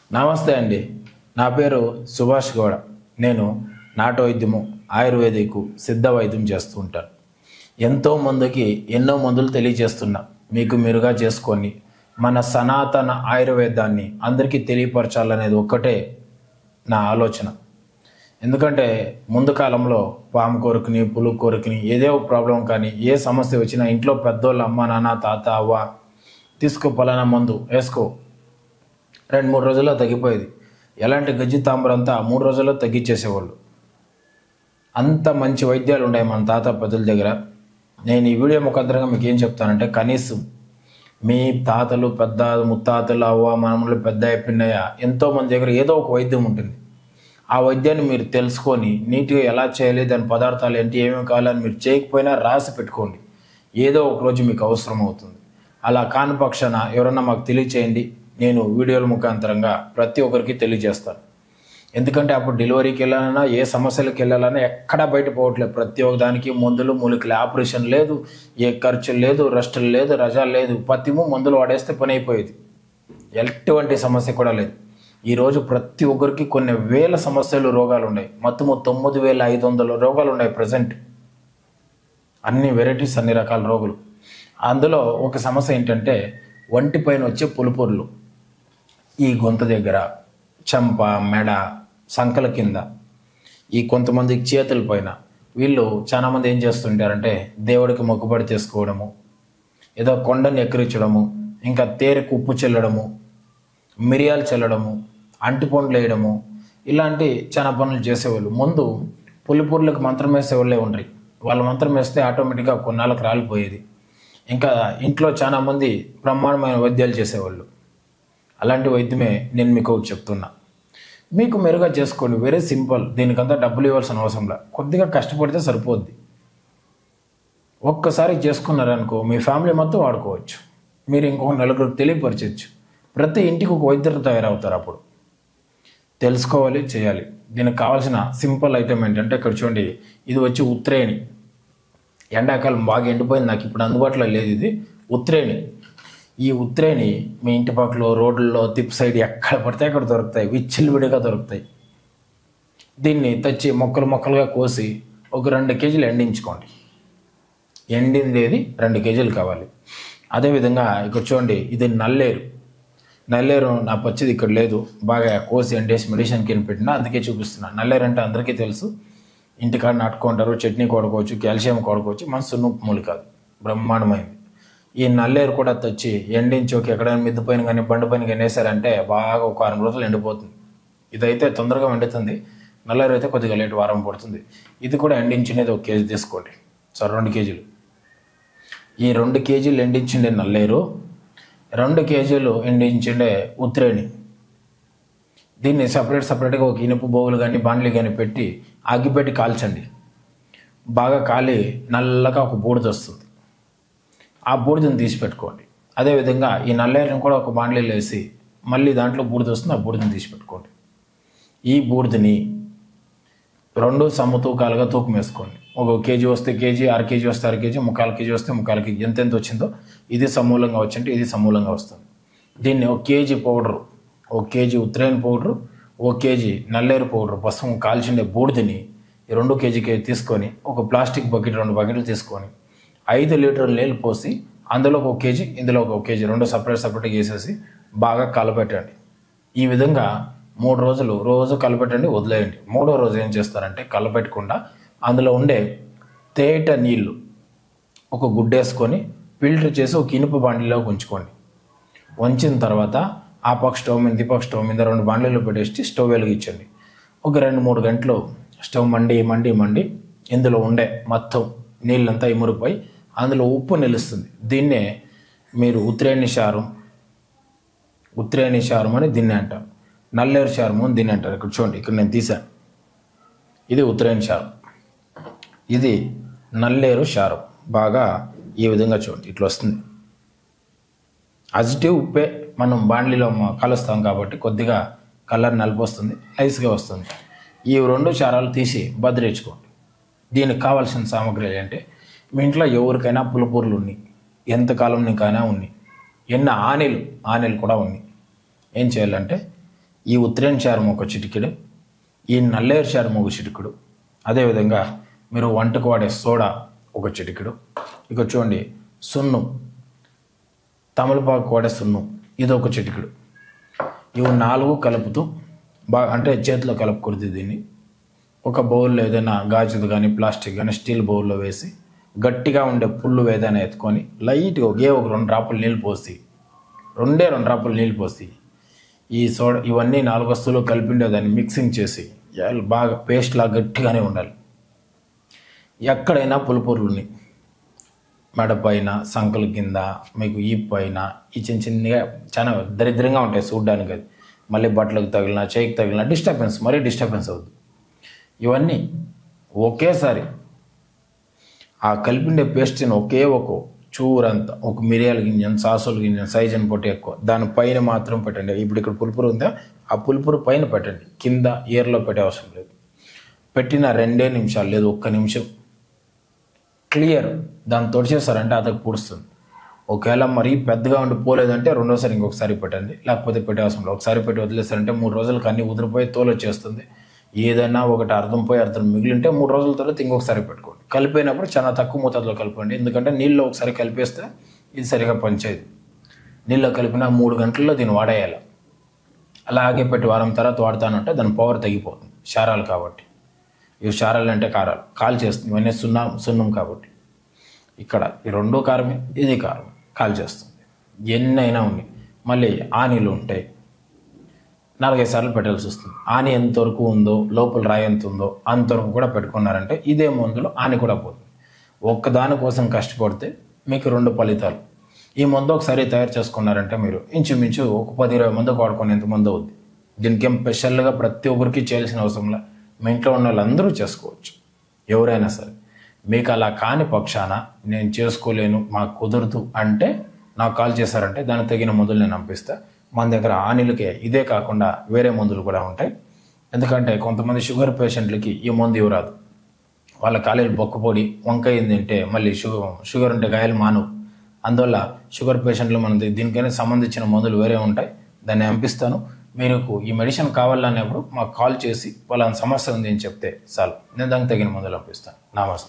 నమస్తే అండి నా పేరు సుభాష్ గౌడ నేను నాటు వైద్యము ఆయుర్వేదిక్ సిద్ధ వైద్యం చేస్తూ ఉంటాను ఎంతో మందికి ఎన్నో మందులు తెలియజేస్తున్నా మీకు మీరుగా చేసుకొని మన సనాతన ఆయుర్వేదాన్ని అందరికీ తెలియపరచాలనేది ఒక్కటే నా ఆలోచన ఎందుకంటే ముందు కాలంలో పాము కొరుకుని పులు కొరుకుని ఏదో ఒక ప్రాబ్లం కానీ ఏ సమస్య వచ్చినా ఇంట్లో పెద్దోళ్ళు అమ్మ నాన్న తాత అవ్వ తీసుకో పలానా మందు వేసుకో రెండు మూడు రోజుల్లో తగ్గిపోయేది ఎలాంటి గజ్జి తాంబరంతా మూడు రోజుల్లో తగ్గించేసేవాళ్ళు అంత మంచి వైద్యాలు ఉన్నాయి మన తాత పెద్దల దగ్గర నేను ఈ వీడియో ముఖాంతరంగా మీకు ఏం చెప్తానంటే కనీసం మీ తాతలు పెద్ద ముత్తాతలు అవ్వ మనములు పెద్ద పిన్నయ్య ఎంతో మంది దగ్గర ఏదో ఒక వైద్యం ఉంటుంది ఆ వైద్యాన్ని మీరు తెలుసుకొని నీట్గా ఎలా చేయాలి దాని పదార్థాలు ఏంటి ఏమేమి కావాలని మీరు చేయకపోయినా రాసి పెట్టుకోండి ఏదో ఒక రోజు మీకు అవసరం అవుతుంది అలా కాని పక్షాన ఎవరన్నా మాకు తెలియచేయండి నేను వీడియోల ముఖాంతరంగా ప్రతి ఒక్కరికి తెలియజేస్తాను ఎందుకంటే అప్పుడు డెలివరీకి వెళ్ళాలన్నా ఏ సమస్యలకు వెళ్ళాలన్నా ఎక్కడా బయట పోవట్లేదు ప్రతి ఒక్క దానికి మందులు మూలికలు ఆపరేషన్ లేదు ఏ ఖర్చు లేదు రెస్టులు లేదు రజాలు లేదు ప్రతిమూ మందులు వాడేస్తే పని అయిపోయేది ఎటువంటి సమస్య కూడా లేదు ఈరోజు ప్రతి ఒక్కరికి కొన్ని వేల సమస్యలు రోగాలు ఉన్నాయి మొత్తము తొమ్మిది వేల ఐదు వందల రోగాలు ఉన్నాయి ప్రజెంట్ అన్ని వెరైటీస్ అన్ని రకాల రోగులు అందులో ఒక సమస్య ఏంటంటే వంటి పైన వచ్చే పులుపుర్లు ఈ గొంతు దగ్గర చంప మెడ సంకల కింద ఈ కొంతమంది చేతుల పైన వీళ్ళు చాలామంది ఏం చేస్తుంటారంటే దేవుడికి మొక్కుబడి చేసుకోవడము ఏదో కొండని ఎక్కిరించడము ఇంకా తేరకు ఉప్పు చల్లడము మిరియాలు చల్లడము అంటిపండ్లు వేయడము ఇలాంటి చాలా పనులు చేసేవాళ్ళు ముందు పులిపూర్లకు మంత్రం వేసేవాళ్ళే ఉంటాయి వాళ్ళ మంత్రం వేస్తే ఆటోమేటిక్గా కొన్నాళ్ళకి రాలిపోయేది ఇంకా ఇంట్లో చాలా మంది బ్రహ్మాండమైన వైద్యాలు చేసేవాళ్ళు అలాంటి వైద్యమే నేను మీకు ఒకటి చెప్తున్నా మీకు మెరుగా చేసుకోండి వెరీ సింపుల్ దీనికంతా డబ్బులు ఇవ్వాల్సిన అవసరం లే కొద్దిగా కష్టపడితే సరిపోద్ది ఒక్కసారి చేసుకున్నారనుకో మీ ఫ్యామిలీ మొత్తం వాడుకోవచ్చు మీరు ఇంకొక నలుగురికి తెలియపరచవచ్చు ప్రతి ఇంటికి ఒక వైద్యులు తయారవుతారు అప్పుడు తెలుసుకోవాలి చేయాలి దీనికి కావాల్సిన సింపుల్ ఐటమ్ ఏంటంటే ఇక్కడ చూడండి ఇది వచ్చి ఉత్రేణి ఎండాకాలం బాగా ఎండిపోయింది నాకు ఇప్పుడు అందుబాటులో లేదు ఇది ఉత్రేణి ఈ ఉత్రేణి మీ ఇంటి పక్కలో రోడ్లలో తిప్ సైడ్ ఎక్కడ పడితే అక్కడ దొరుకుతాయి విచ్చిలు విడిగా దొరుకుతాయి దీన్ని తెచ్చి మొక్కలు మొక్కలుగా కోసి ఒక రెండు కేజీలు ఎండించుకోండి ఎండిందేది రెండు కేజీలు కావాలి అదేవిధంగా ఇక్కడ చూడండి ఇది నల్లేరు నల్లేరు నా పచ్చిది ఇక్కడ లేదు బాగా కోసి ఎండేసి మెడిసిన్ కింద పెట్టినా అందుకే చూపిస్తున్నా నల్లేరు అంటే అందరికీ తెలుసు ఇంటికాడ నాటుకుంటారు చట్నీ కొడుకోవచ్చు కాల్షియం కొడుకోవచ్చు మన సున్నుప్పు మూలి కాదు బ్రహ్మాండమైంది ఈ నల్లేరు కూడా తెచ్చి ఎండించి ఒక ఎక్కడైనా మిద్దు పైన కానీ బండి పైన కానీ వేసారంటే బాగా ఒక వారం రోజులు ఎండిపోతుంది ఇదైతే తొందరగా ఎండుతుంది నల్లేరు అయితే కొద్దిగా లేట్ వారం పడుతుంది ఇది కూడా ఎండించినది ఒక కేజీ తీసుకోండి సో రెండు కేజీలు ఈ రెండు కేజీలు ఎండించిండే నల్లేరు రెండు కేజీలు ఎండించిండే ఉత్రేణి దీన్ని సపరేట్ సపరేట్గా ఒక ఇనుపు బోగులు కానీ బాండ్లు కానీ పెట్టి అగ్గిపెట్టి కాల్చండి బాగా కాలి నల్లగా ఒక బూడిద వస్తుంది ఆ బూడిదని తీసి పెట్టుకోండి అదేవిధంగా ఈ నల్లేరుని కూడా ఒక బాండ్లీలో వేసి మళ్ళీ దాంట్లో బూడిద వస్తుంది ఆ బూడిదని తీసి పెట్టుకోండి ఈ బూడిదని రెండు సమతూకాలుగా తూకం వేసుకోండి ఒక కేజీ వస్తే కేజీ అర కేజీ వస్తే అర కేజీ ముక్కాలు కేజీ వస్తే ముక్కాలు కేజీ ఎంత ఎంత వచ్చిందో ఇది సమూలంగా వచ్చింటే ఇది సమూలంగా వస్తుంది దీన్ని ఒక కేజీ పౌడరు ఒక కేజీ ఉత్తరాయణ పౌడరు ఒక కేజీ నల్లేరు పౌడరు పసుపు కాల్చిండే బూడిదని ఈ రెండు కేజీకి తీసుకొని ఒక ప్లాస్టిక్ బకెట్ రెండు బకెట్లు తీసుకొని ఐదు లీటర్ల నీళ్ళు పోసి అందులో ఒక కేజీ ఇందులో ఒక కేజీ రెండు సపరేట్ సపరేట్గా వేసేసి బాగా కలపెట్టండి ఈ విధంగా మూడు రోజులు రోజు కలపెట్టండి వదిలేయండి మూడో రోజు ఏం చేస్తారంటే కలపెట్టకుండా అందులో ఉండే తేట నీళ్ళు ఒక గుడ్డేసుకొని ఫిల్టర్ చేసి ఒక ఇనుప బాండిలోకి ఉంచుకోండి ఉంచిన తర్వాత ఆ పక్క స్టవ్ మీద ఈ పక్క స్టవ్ మీద రెండు బాండ్లీలు పెట్టేసి స్టవ్ వెలిగించండి ఒక రెండు మూడు గంటలు స్టవ్ మండి మండి మండి ఇందులో ఉండే మొత్తం నీళ్ళంతా ఇమురిపోయి అందులో ఉప్పు నిలుస్తుంది దీన్నే మీరు ఉత్రేణి శారం ఉత్రేణి శారం అని దీన్ని అంటారు నల్లేరు శారం అని దీన్ని అంటారు ఇక్కడ చూడండి ఇక్కడ నేను తీశాను ఇది ఉత్తరాయణ శారం ఇది నల్లేరు శారం బాగా ఈ విధంగా చూడండి ఇట్లా వస్తుంది అజిటివ్ ఉప్పే మనం బాండ్లీలో మ- కలుస్తాం కాబట్టి కొద్దిగా కలర్ నలుపు వస్తుంది నైస్గా వస్తుంది ఈ రెండు చారాలు తీసి భద్రించుకోండి దీనికి కావాల్సిన సామాగ్రి ఏంటంటే మీ ఇంట్లో ఎవరికైనా పులుపూర్లు ఉన్నాయి ఎంతకాలం నీకైనా ఉన్నాయి ఎన్ని ఆనెలు ఆనెలు కూడా ఉన్నాయి ఏం చేయాలంటే ఈ ఉత్తరేణి చారం ఒక చిటికెడు ఈ నల్లేరు చారం ఒక చిటికెడు అదేవిధంగా మీరు వంటకు వాడే సోడా ఒక చిటికెడు ఇక చూడండి సున్నం తమలపాకు వాడే సున్నం ఇది ఒక చిటికెడు ఇవి నాలుగు కలుపుతూ బాగా అంటే చేతిలో కలుపుకూడదు దీన్ని ఒక బౌల్లో ఏదైనా గాజుది కానీ ప్లాస్టిక్ కానీ స్టీల్ బౌల్లో వేసి గట్టిగా ఉండే పుల్లు ఏదైనా ఎత్తుకొని లైట్గా ఒకే ఒక రెండు డ్రాపులు నీళ్ళు పోసి రెండే రెండు డ్రాపులు నీళ్ళు పోసి ఈ సోడా ఇవన్నీ నాలుగు వస్తువులు కలిపిండే దాన్ని మిక్సింగ్ చేసి ఎల్ బాగా పేస్ట్లా గట్టిగానే ఉండాలి ఎక్కడైనా పులుపురులుని మెడ పైన సంకల కింద మీకు ఈ పైన ఈ చిన్న చిన్నగా చాలా దరిద్రంగా ఉంటాయి చూడ్డానికి అది మళ్ళీ బట్టలకు తగిలిన చేయికి తగిలిన డిస్టర్బెన్స్ మరీ డిస్టర్బెన్స్ అవుతుంది ఇవన్నీ ఒకేసారి ఆ కలిపిండే పేస్ట్ని ఒకే ఒక చూరంతా ఒక మిరియాల గింజ సాసుల గింజ సైజ్ అని పొట్టి ఎక్కువ దానిపైన మాత్రం పెట్టండి ఇప్పుడు ఇక్కడ పులుపురు ఉందా ఆ పులుపురు పైన పెట్టండి కింద ఇయర్లో పెట్టే అవసరం లేదు పెట్టిన రెండే నిమిషాలు లేదు ఒక్క నిమిషం క్లియర్ దాన్ని తొడిచేసారంటే అతనికి పూడుస్తుంది ఒకవేళ మరీ పెద్దగా ఉండి పోలేదంటే రెండోసారి ఇంకొకసారి పెట్టండి లేకపోతే పెట్టే అవసరం లేదు ఒకసారి పెట్టి వదిలేసారంటే మూడు రోజులకు అన్ని ఉదిరిపోయి తోలు వచ్చేస్తుంది ఏదైనా ఒకటి అర్థం పోయి అర్థం మిగిలింటే మూడు రోజుల తర్వాత ఇంకొకసారి పెట్టుకోండి కలిపినప్పుడు చాలా తక్కువ మోతాదులో కలపండి ఎందుకంటే నీళ్ళు ఒకసారి కలిపేస్తే ఇది సరిగా పనిచేయదు నీళ్ళు కలిపిన మూడు గంటల్లో దీన్ని వాడేయాలి అలాగే పెట్టి వారం తర్వాత వాడతానంటే దాని పవర్ తగ్గిపోతుంది క్షారాలు కాబట్టి ఇవి క్షారాలు అంటే కారాలు కాల్ చేస్తుంది ఇవన్నీ సున్నా సున్నం కాబట్టి ఇక్కడ ఈ రెండో కారమే ఇది కారం కాల్ చేస్తుంది ఎన్నైనా ఉన్నాయి మళ్ళీ ఆనీలు ఉంటాయి నాలుగైదు సార్లు పెట్టాల్సి వస్తుంది ఆని ఎంతవరకు ఉందో లోపల రాయి ఎంత ఉందో అంతవరకు కూడా పెట్టుకున్నారంటే ఇదే మందులో ఆని కూడా పోతుంది ఒక్కదాని కోసం కష్టపడితే మీకు రెండు ఫలితాలు ఈ మందు ఒకసారి తయారు చేసుకున్నారంటే మీరు ఇంచుమించు ఒక పది ఇరవై మంది వాడుకునేంత మంది అవుద్ది దీనికి ఏం స్పెషల్గా ప్రతి ఒక్కరికి చేయాల్సిన అవసరంలా మీ ఇంట్లో ఉన్న వాళ్ళందరూ చేసుకోవచ్చు ఎవరైనా సరే మీకు అలా కాని పక్షాన నేను చేసుకోలేను మాకు కుదరదు అంటే నాకు కాల్ చేశారంటే దానికి తగిన మందులు నేను పంపిస్తా మన దగ్గర ఆనిలకే ఇదే కాకుండా వేరే మందులు కూడా ఉంటాయి ఎందుకంటే కొంతమంది షుగర్ పేషెంట్లకి ఈ మందు ఇవ్వరాదు వాళ్ళ కాలేలు బొక్కపొడి వంకాయ తింటే మళ్ళీ షుగర్ షుగర్ ఉంటే గాయాలు మానవు అందువల్ల షుగర్ పేషెంట్లు మనది దీనికైనా సంబంధించిన మందులు వేరే ఉంటాయి దాన్ని పంపిస్తాను మీకు ఈ మెడిసిన్ కావాలనేప్పుడు మాకు కాల్ చేసి వాళ్ళ సమస్య ఉంది అని చెప్తే చాలు నేను దానికి తగిన మందులు పంపిస్తాను నమస్తే